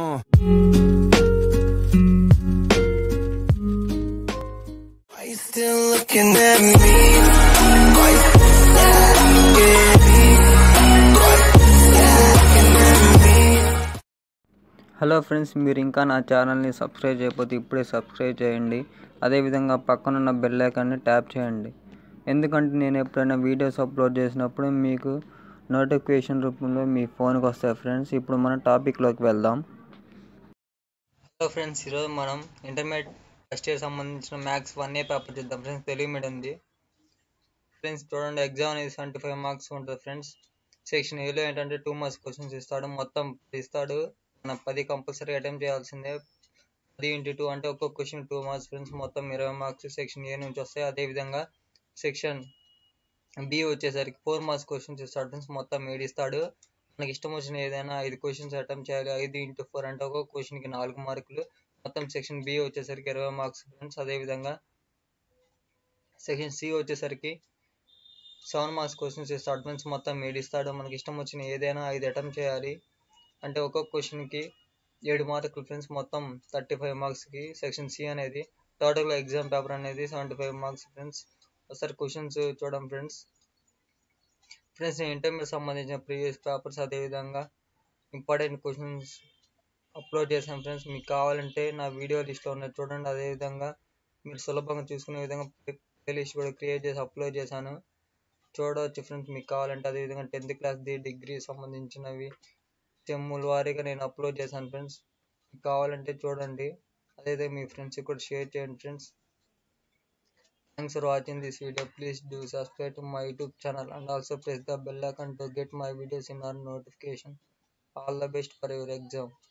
Uh. Are you still looking at me? Are you still at me? Are you still looking at me? Hello friends మీరు ఇంకా నా ఛానల్ని subscribe చేయకపోతే ఇప్పుడే subscribe చేయండి అదేవిధంగా పక్కనున్న బెల్ ఐకాన్ని ట్యాప్ చేయండి ఎందుకంటే నేను ఎప్పుడైనా వీడియోస్ అప్లోడ్ చేసినప్పుడు మీకు నోటిఫికేషన్ రూపంలో మీ ఫోన్కి వస్తాయి ఫ్రెండ్స్ ఇప్పుడు మనం టాపిక్లోకి వెళ్దాం హలో ఫ్రెండ్స్ ఈరోజు మనం ఇంటర్మీడియట్ ఫస్ట్ ఇయర్ సంబంధించిన మ్యాథ్స్ వన్ ఏ పేపర్ చూద్దాం ఫ్రెండ్స్ తెలుగు మీడియం ఉంది ఫ్రెండ్స్ చూడండి ఎగ్జామ్ అనేది సెవెంటీ ఫైవ్ మార్క్స్ ఉంటుంది ఫ్రెండ్స్ సెక్షన్ ఏలో ఏంటంటే టూ మార్క్స్ క్వశ్చన్స్ ఇస్తాడు మొత్తం ఇస్తాడు మనం పది కంపల్సరీ అటెంప్ట్ చేయాల్సిందే పది ఇంటూ టూ అంటే ఒక్కొక్క క్వశ్చన్ టూ మార్క్స్ ఫ్రెండ్స్ మొత్తం ఇరవై మార్క్స్ సెక్షన్ ఏ నుంచి వస్తాయి అదేవిధంగా సెక్షన్ బి వచ్చేసరికి ఫోర్ మార్క్స్ క్వశ్చన్స్ ఇస్తాడు ఫ్రెండ్స్ మొత్తం ఏడు ఇస్తాడు మనకి ఇష్టం వచ్చిన ఏదైనా ఐదు క్వశ్చన్స్ అటెంప్ట్ చేయాలి ఐదు ఇంటూ ఫోర్ అంటే ఒక్కొక్క క్వశ్చన్కి నాలుగు మార్కులు మొత్తం సెక్షన్ బి వచ్చేసరికి ఇరవై మార్క్స్ ఫ్రెండ్స్ అదేవిధంగా సెక్షన్ సి వచ్చేసరికి సెవెన్ మార్క్స్ క్వశ్చన్స్ ఇస్తాడు ఫ్రెండ్స్ మొత్తం ఏడు ఇస్తాడు మనకి ఇష్టం వచ్చిన ఏదైనా ఐదు అటెంప్ట్ చేయాలి అంటే ఒక్కొక్క క్వశ్చన్కి ఏడు మార్కులు ఫ్రెండ్స్ మొత్తం థర్టీ ఫైవ్ మార్క్స్కి సెక్షన్ సి అనేది టోటల్ ఎగ్జామ్ పేపర్ అనేది సెవెంటీ ఫైవ్ మార్క్స్ ఫ్రెండ్స్ ఒకసారి క్వశ్చన్స్ చూడండి ఫ్రెండ్స్ ఫ్రెండ్స్ నేను ఇంటర్మీడియట్ సంబంధించిన ప్రీవియస్ పేపర్స్ అదేవిధంగా ఇంపార్టెంట్ క్వశ్చన్స్ అప్లోడ్ చేశాను ఫ్రెండ్స్ మీకు కావాలంటే నా వీడియో లిస్ట్లో ఉన్నది చూడండి అదేవిధంగా మీరు సులభంగా చూసుకునే విధంగా ప్లేలిస్ట్ కూడా క్రియేట్ చేసి అప్లోడ్ చేశాను చూడవచ్చు ఫ్రెండ్స్ మీకు కావాలంటే అదేవిధంగా టెన్త్ క్లాస్ది డిగ్రీ సంబంధించినవి సెమ్ముల వారీగా నేను అప్లోడ్ చేశాను ఫ్రెండ్స్ మీకు కావాలంటే చూడండి అదైతే మీ ఫ్రెండ్స్కి కూడా షేర్ చేయండి friends thanks for watching this video please do subscribe to my YouTube channel and also press the bell icon to get my videos in our notification all the best for your exam